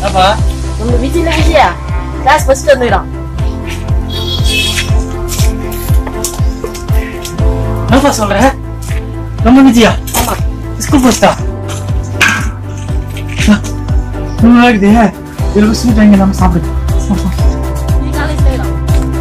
என்னப்பா நம்ம விஜயில விஜயா கிளாஸ் ஃபர்ஸ்ட் வந்துக்கிறான் என்னப்பா சொல்ற நம்ம விஜயா ஸ்கூல் ஃபர்ஸ்டா நல்லா இருக்குது இதுல ஸ்வீட் வாங்கி நம்ம சாப்பிடு நீ காலேஜ் போயிடலாம்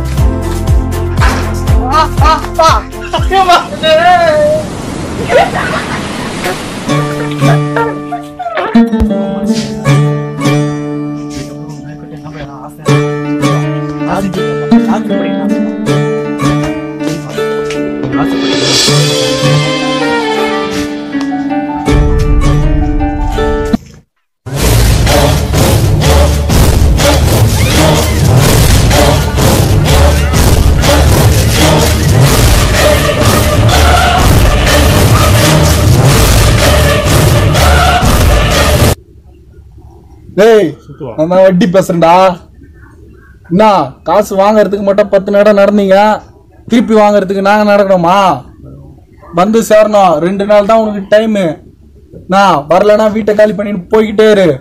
டேய் நான் வட்டி பேசுறேன்டா என்ன காசு வாங்குறதுக்கு மட்டும் பத்து நேரம் நடந்தீங்க திருப்பி வாங்குறதுக்கு நாங்க நடக்கணுமா வந்து சேரணும் ரெண்டு நாள் தான் உனக்கு டைமு நான் வரலனா வீட்டை காலி பண்ணிட்டு போய்கிட்டே இரு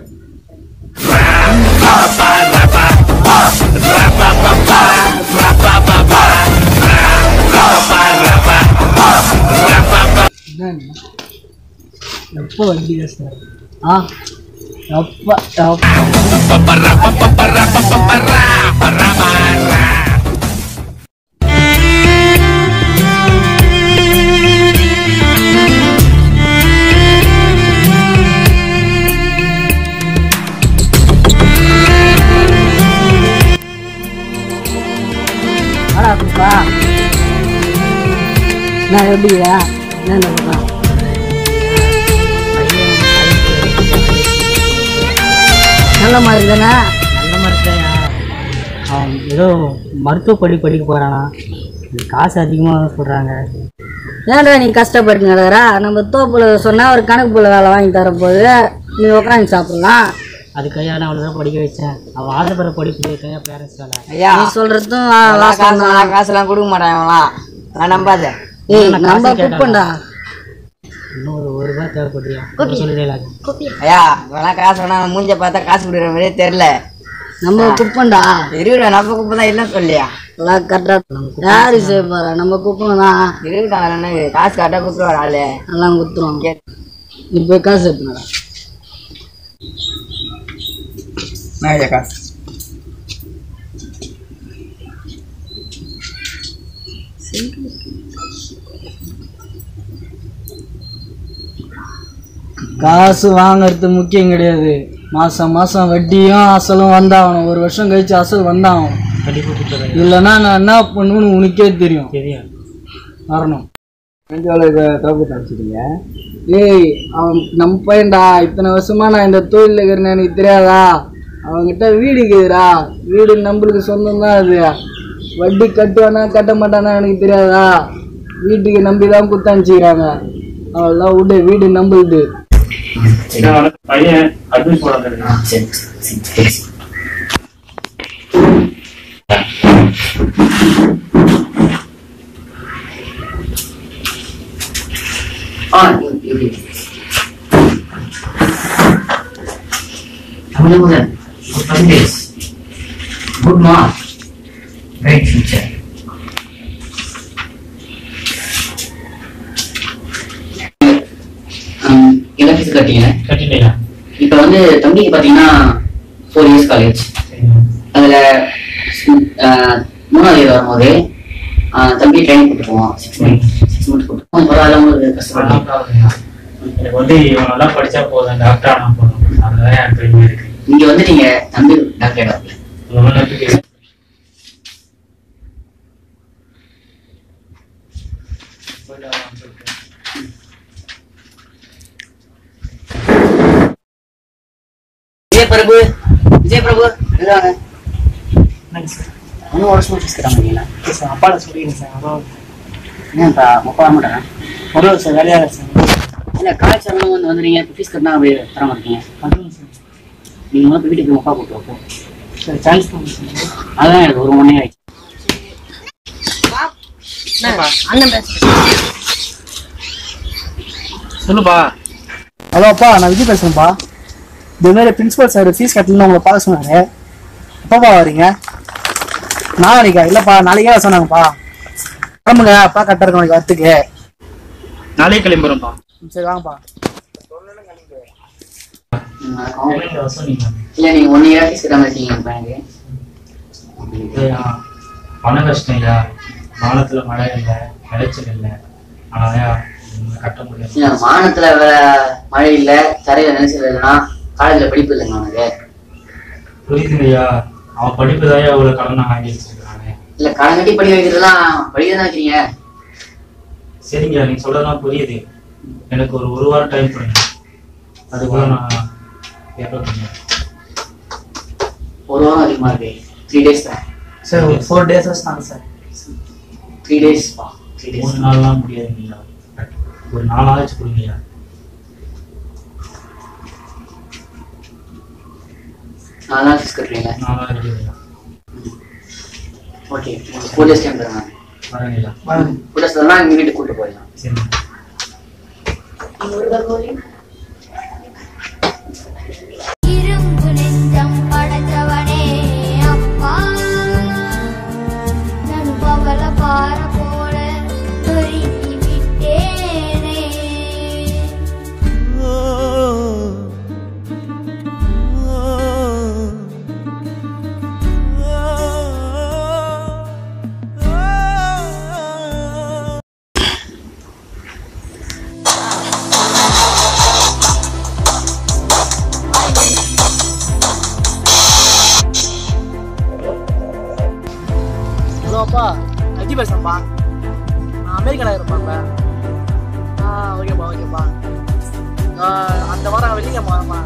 எப்போ வண்டி பேசுறாரு ஆ எப்ப எப்ப வாடா குப்பா நான் எப்படியா என்ன பண்ணுறான் நல்ல மாதிரி தானே நல்ல மாதிரி தான் அவன் ஏதோ மருத்துவ படி படிக்க போகிறானா காசு அதிகமாக சொல்கிறாங்க ஏன்டா நீ கஷ்டப்படுங்கடா நம்ம தோப்புல சொன்னால் ஒரு கணக்கு புள்ள வேலை வாங்கி தரப்போது நீ உட்காந்து சாப்பிடலாம் அதுக்காக நான் அவ்வளோதான் படிக்க வச்சேன் அவள் ஆசைப்படுற படிப்பு கையா பேரண்ட்ஸ் வேலை ஐயா நீ சொல்கிறதும் காசு நான் காசுலாம் கொடுக்க மாட்டேன் அவன்லாம் நான் நம்பாத ஏய் நம்ம குப்பண்டா இன்னும் ஒரு ஒரு ரூபாய் தேவைப்படுறியா சொல்லிடலாம் ஐயா இவெல்லாம் காசு வேணா அவன் மூஞ்ச பார்த்தா காசு கொடுக்குற மாதிரியே தெரியல நம்ம குப்பண்டா இருக்கட்டும் நம்ம குப்பை தான் இல்லை சொல்லியா எல்லாம் கரெக்டாக யாரு செய்ய போகிறா நம்ம குப்பம் தான் இருக்கட்டும் அதில் என்ன காசு கரெக்டாக கொடுக்குற ஆளு எல்லாம் குத்துருவோம் நீ போய் காசு எடுத்துனடா நான் ஐயா காசு காசு வாங்குறது முக்கியம் கிடையாது மாசம் மாசம் வட்டியும் அசலும் வந்தாகணும் ஒரு வருஷம் கழிச்சு அசல் வந்தாகணும் கண்டிப்பாக கொடுத்துறேன் இல்லைன்னா நான் என்ன பண்ணுவேன்னு உனக்கே தெரியும் தெரியும் வரணும் ஏய் அவன் நம்ம பையன்டா இத்தனை வருஷமா நான் இந்த தொழில் இருக்கிறேன்னு எனக்கு தெரியாதா அவன்கிட்ட வீடு இருக்குதுடா வீடு நம்மளுக்கு சொந்தம் தான் அது வட்டி கட்டுவானா கட்ட மாட்டானா எனக்கு தெரியாதா வீட்டுக்கு நம்பி தான் குத்தாஞ்சிக்கிறாங்க அவெல்லாம் விடு வீடு நம்புது பையன் அட்மிட் போட ஆ இப்படி தமிழ் முதல் good percentage good mark great future என்ன ஃபீஸ் கட்டிங்க கட்டிட்டீங்களா இப்போ வந்து தம்பிக்கு பார்த்தீங்கன்னா ஃபோர் இயர்ஸ் காலேஜ் அதில் மூணாவது இயர் வரும்போது ஆஹ், தம்பி ட்ரைனிங் கூட்டு போவோம் சிக்ஸ் மந்த்ஸ் சிக்ஸ் மந்த்ஸ் கூட்டு போவோம் பரவாயில்ல உங்களுக்கு கஷ்டப்பட்டு எனக்கு வந்து இவன் நல்லா படிச்சா போதும் டாக்டர் ஆனா போதும் அதுதான் என் பெருமை இருக்கு இங்க வந்து நீங்க தம்பி டாக்டர் ஆயிடுவாங்க ரொம்ப நம்பிக்கை விஜய் பிரபு விஜய் பிரபு இருக்காங்க ஒன்றும் வருஷம் ஃபீஸ் கட்ட மாட்டீங்களா சார் அப்பாட சொல்லிடுங்க சார் அதான் ஏன்ப்பா அப்பா வர மாட்டாங்க பரவாயில்ல சார் வேலையாக சார் இல்ல காலேஜ் வரணும் வந்து வந்துடுறீங்க இப்போ ஃபீஸ் கட்டினா அப்படியே தர மாட்டீங்க பண்ணுங்க சார் நீங்க முதல்ல போய் வீட்டுக்கு அப்பா கூட்டு வைப்போம் சார் சான்ஸ் பண்ணுங்க சார் அதான் எனக்கு ஒரு மணி ஆயிடுச்சு அண்ணன் பேசுறேன் சொல்லுப்பா ஹலோப்பா நான் விஜய் பேசுறேன்ப்பா இந்த மாதிரி பிரின்சிபல் சார் ஃபீஸ் கட்டலன்னு உங்களை பார்க்க சொன்னாரு எப்பப்பா வரீங்க நாளைக்கா இல்லப்பா நாளைக்கே வர சொன்னாங்கப்பா கிளம்புங்க அப்பா கரெக்டாக இருக்கும் நாளைக்கு வரத்துக்கு நாளைக்கு கிளம்புறோம்ப்பா ம், சரி வாங்கப்பா என்னங்க சொன்னீங்க இல்ல நீங்க ஒன் இயர் ஃபீஸ் கட்டாம இருக்கீங்க என் பையனுக்கு ஐயா, பண கஷ்டம் ஐயா வானத்துல மழை இல்லை விளைச்சல் இல்லை அதனால உங்களை கட்ட முடியாது இல்ல வானத்துல வே- மழை இல்ல தரையில நினைச்சல் இல்லைன்னா காலேஜ்ல படிப்பு இல்லைங்க அவனுக்கு புரியுதுங்க ஐயா அவன் படிப்பு தான் அவ்வளவு கடன் நான் வாங்கி வச்சிருக்கானே இல்ல கடன் கட்டி படிக்க வைக்கிறதுலாம் படிக்க தான் வைக்கிறீங்க சரிங்க நீங்க சொல்றதெல்லாம் புரியுது எனக்கு ஒரு ஒரு வாரம் டைம் கொடுங்க அதுக்குள்ள நான் பேப்பர் பண்ணுவேன் ஒரு வாரம் அதிகமா இருக்கு த்ரீ டேஸ் தான் சார் ஒரு ஃபோர் டேஸஸ் தாங்க sir three days three days மூணு நாள்லாம் முடியாதுங்க ஐயா ஒரு நாளாச்சு கொடுங்க ஐயா நாலு நாள் ஃபீஸ் கட்டுறீங்க நாளா ரெடி ஐயா ஓகே உங்களுக்கு ஃபோர் டேஸ் டைம் தருங்க வரேங்க ஐயா ஃபோர் டேஸ் தரலாம் எங்க வீட்டுக்கு கூட்டு போயிடலாம் சரிங்க இரும்பு நெஞ்சம் படைத்தவனே அப்பா நான் பவள பார போல நொறுங்கி விட்டேனே ஹலோ அப்பா அஜி பேசுறேன்ப்பா நான் அமெரிக்காவில் இருப்பாங்க ஆ ஓகேப்பா ஓகேப்பா ஆ, அந்த வாரம் வெள்ளிக்கிழமை வரமா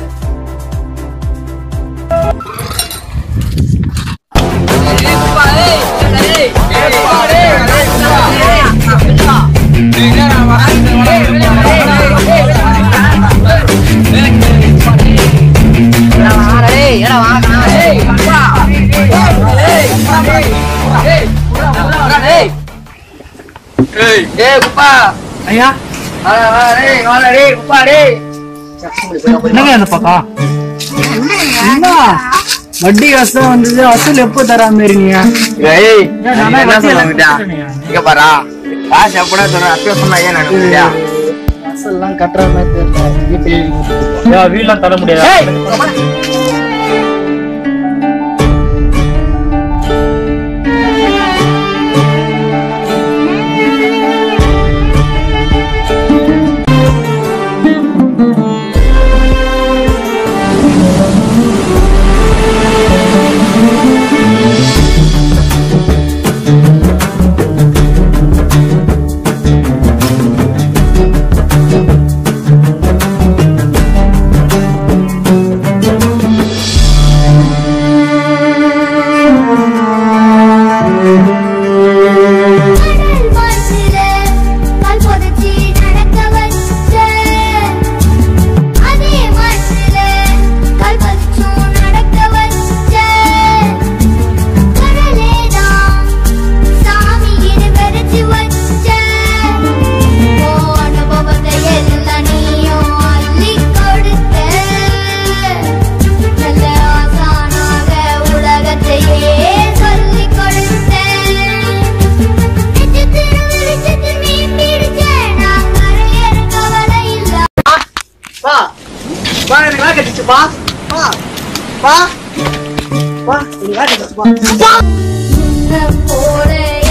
ஐயா என்னங்க அந்த பக்கம் என்ன வட்டி கஷ்டம் வந்தது அசல் எப்போ தராம இருந்தீங்க அசல்லாம் கட்டுற மாதிரி தெரியல ஐயா வீட்டுல தர முடியாது கடல் மனசுல கால் புதைச்சி நடக்க வச்ச அதே மனசுல கால் பதிச்சும் நடக்க வச்ச கடலேதான் சாமியின்னு விரைச்சு வச்ச ஓ அனுபவத்தை எல்லாம் நீயும் அள்ளி கொடுத்த நல்ல ஆசானாக உலகத்தையே சொல்லிக் கொடுத்த நட்சத்திர வெளிச்சத்தில் மீன் பிடிச்ச நான் கரையேற கவலை இல்ல வா வா எனக்கு வேலை கட்டிச்சுப்பா வா வா வா எனக்கு வேலை கட்டிச்சுப்பா உன்னை போல